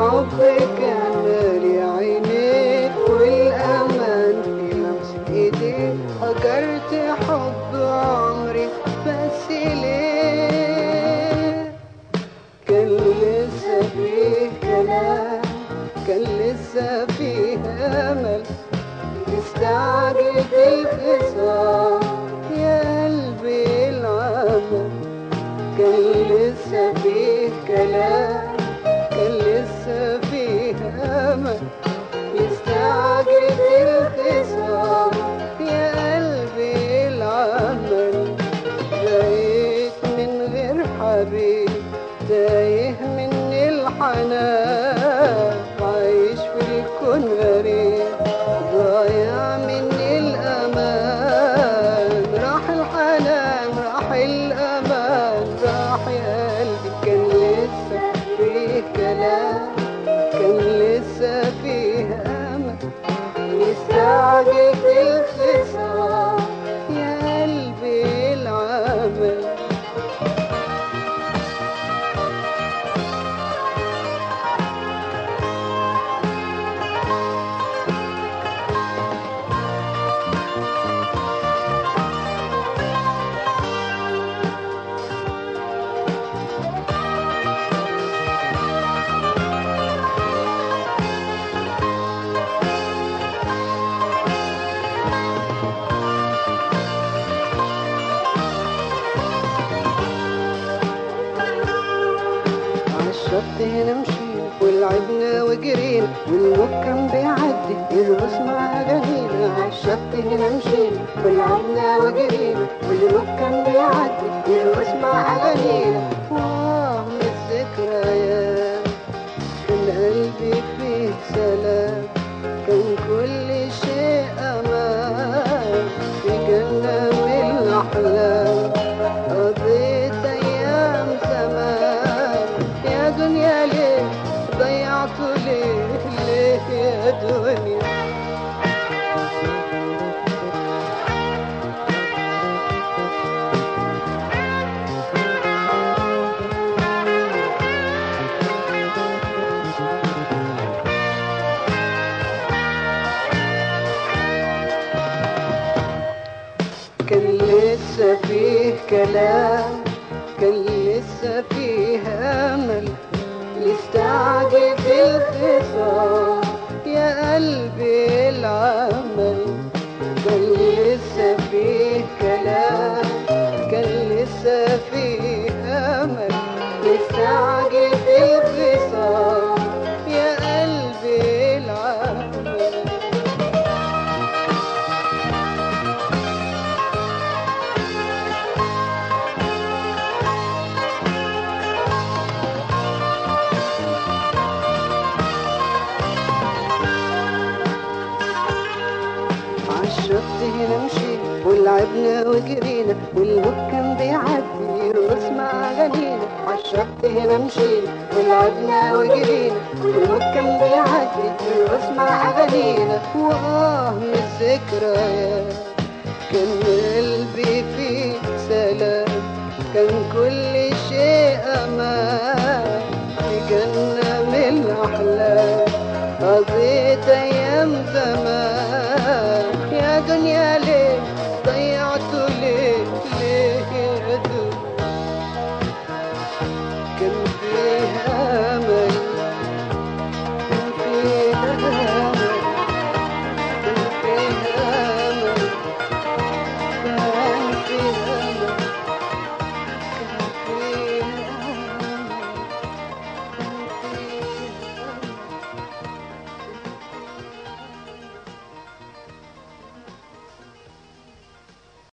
الحب كان مالي عينيك والأمان في لمس إيديك هجرت حب عمري بس ليه كان لسه فيه كلام كان لسه فيه أمل مستعجل الخصام يا قلبي العمل كان لسه فيه كلام كان لسه فيه أمل يستعجل الخصام يا قلبي العمل بقيت من غير حبيب تايه من الحنان عايش في الكون غريب ضايع مني الأمان راح الحنان راح الأمان راح يا قلبي كان لسه فيه كلام كان لسه فيه أمل يستعجل الخصام يا قلبي العمل عالشط هنا مشينا ولعبنا وجرينا والموج كان بيعدي يرقص مع أغانينا عالشط هنا مشينا ولعبنا وجرينا والموج كان بيعدي يرقص مع أغانينا واه من الذكريات كان قلبي فيه سلام كان كل شيء أمان في جنة من الأحلام قضيت أيام زمان يا دنيا ليه ضيعته ليه ليه يا دنيا كان لسه فيه كلام كان لسه فيه أمل يستعجل الخصام يا قلبي العمل كان لسه فيه كلام كان لسه فيه أمل يستعجل الخصام يا قلبي العمل عالشط هنا مشينا ولعبنا وجرينا والموج كان بيعدي يرقص مع أغانينا عالشط هنا مشينا ولعبنا وجرينا والموج كان بيعدي يرقص مع أغانينا وآه من الذكريات كان قلبي فيه سلام كان كل شيء أمان